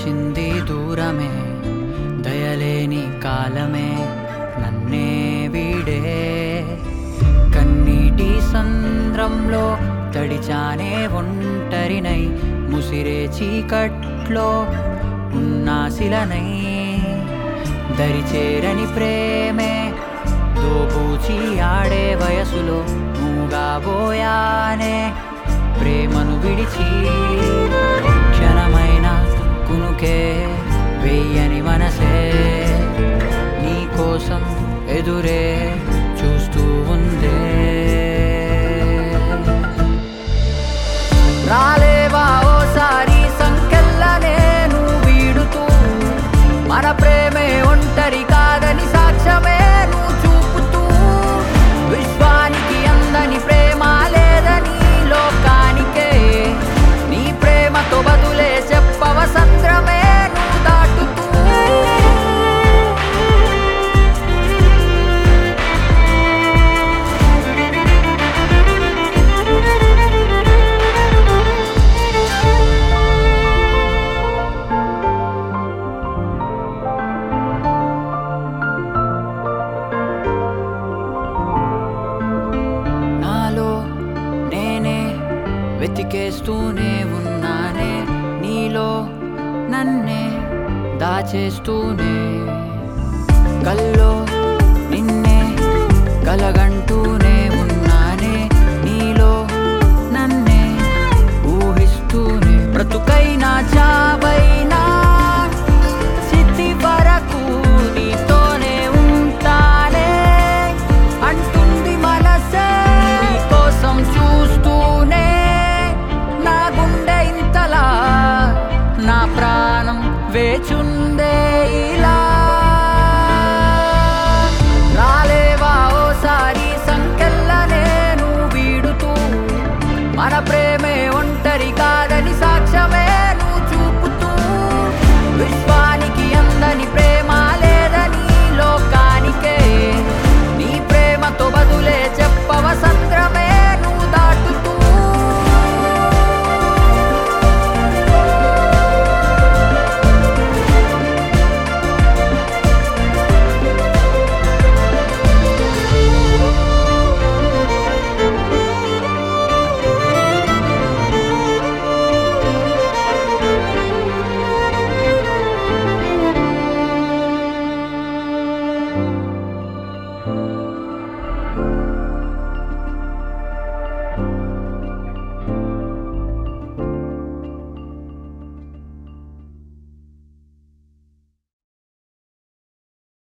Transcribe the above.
వచ్చింది దూరమే దయలేని కాలమే నన్నే వీడే కన్నీటి సంద్రంలో తడిచానే ఒంటరినై ముసిరే చీకట్లో ఉన్నాశిలనై దరిచేరని ప్రేమే దోబూచి ఆడే వయసులో మూగాబోయానే ప్రేమను విడిచి క్షణమైన కునుకే వెయ్యని మనసే నీ కోసం ఎదురే చూస్తూ ఉందే రాలేవా ఓసారి సంకెళ్ళనే నువ్వు వీడుతూ మన ప్రేమే ఒంటరి కాదని సాక్ష్యమే నువ్వు చూపుతూ విశ్వానికి అందని ప్రేమ లేదని లోకానికే నీ ప్రేమతో బదులే చెప్పవ సంద్రమే నువ్వు దాటుతూ నాలో నేనే వెతికేస్తూనే ఉన్నానే నీలో నన్నే దాచేస్తూనే కల్లో నిన్నే కలగంటూనే ఉన్నానే నీలో నన్నే ఊహిస్తూనే బ్రతుకైనా చావైనా చితి వరకు నీతోనే ఉంటానే అంటుంది మనసే నీ కోసం చూస్తూనే నా గుండె ఇంతలా నా ప్రాణం వేచుందే ఇలా